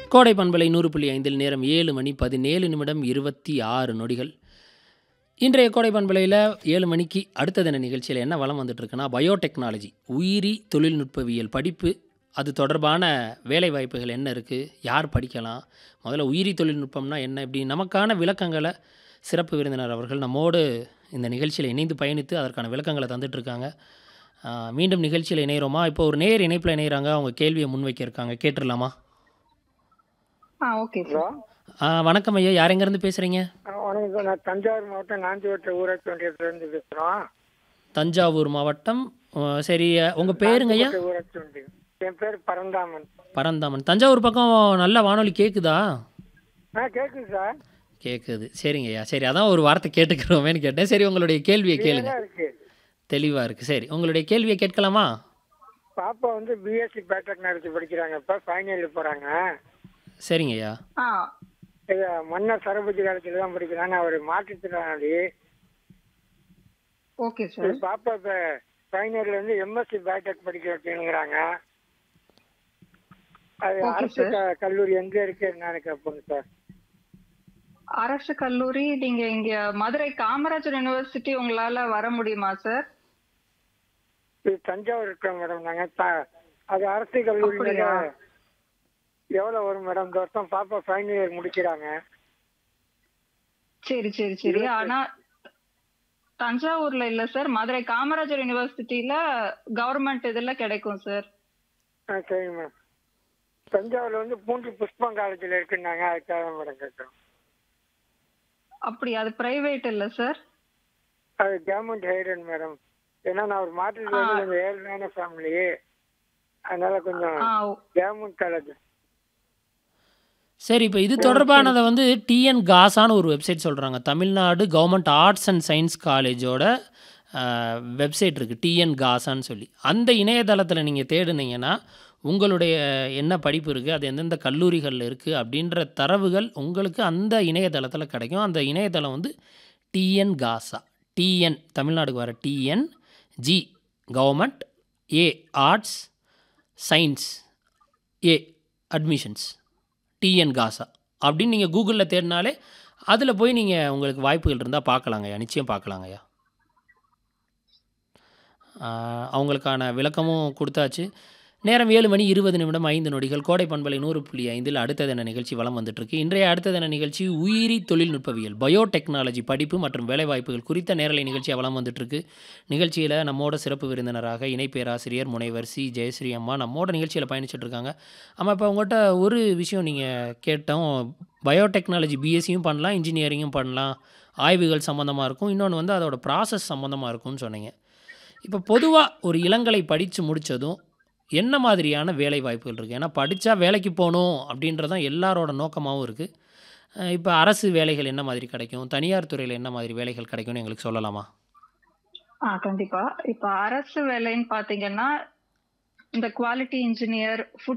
கோடை பண்பலை நூறு புள்ளி ஐந்தில் நேரம் ஏழு மணி பதினேழு நிமிடம் இருபத்தி ஆறு நொடிகள் இன்றைய கோடை பண்பலையில் ஏழு மணிக்கு அடுத்த தின நிகழ்ச்சியில் என்ன வளம் வந்துட்டுருக்குன்னா பயோடெக்னாலஜி உயிரி தொழில்நுட்பவியல் படிப்பு அது தொடர்பான வேலை வாய்ப்புகள் என்ன இருக்குது யார் படிக்கலாம் முதல்ல உயிரி தொழில்நுட்பம்னா என்ன இப்படி நமக்கான விளக்கங்களை சிறப்பு விருந்தினர் அவர்கள் நம்மோடு இந்த நிகழ்ச்சியில் இணைந்து பயணித்து அதற்கான விளக்கங்களை தந்துட்டுருக்காங்க மீண்டும் நிகழ்ச்சியில் இணைகிறோமா இப்போ ஒரு நேர் இணைப்பில் இணைகிறாங்க அவங்க கேள்வியை முன்வைக்க இருக்காங்க கேட்டுடலாமா ஆ ஓகே ஹலோ சார் ஆ, வணக்கம் ஐயா யார் எங்கேருந்து பேசுகிறீங்க வணக்கம் நான் தஞ்சாவூர் மாவட்டம் நாஞ்சிவட்ட ஊராட்சி ஒன்றியத்திலிருந்து பேசுகிறோம் தஞ்சாவூர் மாவட்டம் ஆ, சரி உங்கள் பேருங்க ஐயா நாஞ்சிவட்ட ஊராட்சி ஒன்றியம் என் பேர் பரந்தாமன் பரந்தாமன் தஞ்சாவூர் பக்கம் நல்ல வானொலி கேட்குதா ஆ கேட்குது சார் கேட்குது சரிங்க ஐயா சரி அதான் ஒரு வார்த்தை கேட்டுக்கிறோமேன்னு கேட்டேன் சரி உங்களுடைய கேள்வியை கேளுங்க நல்லா இருக்கு தெளிவாக இருக்குது சரி உங்களுடைய கேள்வியை கேட்கலாமா பாப்பா வந்து பிஎஸ்சி பேட்டெக்னாலஜி படிக்கிறாங்க இப்போ ஃபைனல் போகிறாங்க சரிங்க ஐயா ஆ இது மன்னர் சரபதி காலத்தில் தான் படிக்கிறாங்க அவர் மாற்றுத்திறனாளி ஓகே இது சார் பாப்பா இப்போ ஃபைனலில் வந்து எம்எஸ்சி பேட்டெக் படிக்க வைக்கணுங்கிறாங்க அது Okay, அரசு sir. க- கல்லூரி எங்கே இருக்கு என்னன்னு கேட்போங்க சார் அரசு கல்லூரி நீங்க இங்க மதுரை காமராஜர் யூனிவர்சிட்டி உங்களால வர முடியுமா சார் இது தஞ்சாவூர் இருக்கோம் மேடம் நாங்கள் த அது அரசு கல்லூரி அப்படியா? எவ்வளோ வரும் மேடம் இந்த வருஷம் பாப்பா ஃபைனல் இயர் முடிக்கிறாங்க சரி சரி சரி ஆனா தஞ்சாவூர்ல இல்ல சார் மதுரை காமராஜர் யூனிவர்சிட்டியில கவர்மெண்ட் இதுல கிடைக்கும் சார் ஆ சரிங்க மேடம் தஞ்சாவூர்ல வந்து பூண்டி புஷ்பம் காலேஜில் இருக்குன்னாங்க அதுக்காக தான் மேடம் கேட்குறோம் அப்படி அது பிரைவேட் இல்ல சார் அது கவர்மெண்ட் ஹைடன் மேடம் ஏன்னா நான் ஒரு மாற்றுக்கு வந்து ஆ. கொஞ்சம் ஏழ்மையான ஃபேமிலி அதனால கொஞ்சம் ஆ கவர்மெண்ட் காலேஜ் சரி இப்போ இது தொடர்பானதை வந்து டிஎன் காசான்னு ஒரு வெப்சைட் சொல்கிறாங்க Tamil Nadu government arts and science காலேஜோட வெப்சைட் இருக்குது டிஎன் காசான்னு சொல்லி அந்த இணையதளத்தில் நீங்கள் தேடுனீங்கன்னா உங்களுடைய என்ன படிப்பு இருக்குது அது எந்தெந்த கல்லூரிகளில் இருக்குது அப்படின்ற தரவுகள் உங்களுக்கு அந்த இணையதளத்தில் கிடைக்கும் அந்த இணையதளம் வந்து டிஎன் காசா டிஎன் தமிழ்நாடுக்கு வர TN G government A arts science A admissions TN GASA அப்படின்னு நீங்கள் கூகுளில் தேடினாலே அதில் போய் நீங்கள் உங்களுக்கு வாய்ப்புகள் இருந்தால் பார்க்கலாங்கய்யா நிச்சயம் பார்க்கலாங்கய்யா ஆஹ் அவங்களுக்கான விளக்கமும் கொடுத்தாச்சு நேரம் ஏழு மணி இருபது நிமிடம் ஐந்து நொடிகள் கோடை பண்பலை நூறு புள்ளி ஐந்தில் அடுத்த தின நிகழ்ச்சி வலம் வந்துட்டுருக்கு இன்றைய அடுத்த தின நிகழ்ச்சி உயிரி தொழில்நுட்பவியல் பயோடெக்னாலஜி படிப்பு மற்றும் வேலைவாய்ப்புகள் குறித்த நேரலை நிகழ்ச்சி வலம் வந்துட்டுருக்கு நிகழ்ச்சியில் நம்மோட சிறப்பு விருந்தினராக இணை பேராசிரியர் முனைவர் சி ஜெயஸ்ரீ அம்மா நம்மோட நிகழ்ச்சியில் பயணிச்சுட்டு இருக்காங்க ஆமாம் இப்போ உங்கள்கிட்ட ஒரு விஷயம் நீங்கள் கேட்டோம் பயோடெக்னாலஜி பிஎஸ்சியும் பண்ணலாம் இன்ஜினியரிங்கும் பண்ணலாம் ஆய்வுகள் சம்மந்தமாக இருக்கும் இன்னொன்று வந்து அதோட ப்ராசஸ் சம்மந்தமாக இருக்கும்னு சொன்னீங்க இப்போ பொதுவாக ஒரு இளங்கலை படித்து முடித்ததும் என்ன மாதிரியான வேலை வாய்ப்புகள் இருக்குது ஏன்னா படித்தா வேலைக்கு போகணும் அப்படின்றதான் எல்லாரோட நோக்கமாகவும் இருக்குது இப்போ அரசு வேலைகள் என்ன மாதிரி கிடைக்கும் தனியார் துறையில் என்ன மாதிரி வேலைகள் கிடைக்கும்னு எங்களுக்கு சொல்லலாமா ஆ கண்டிப்பா இப்ப அரசு வேலைன்னு பாத்தீங்கன்னா இந்த குவாலிட்டி இன்ஜினியர் ஃபுட்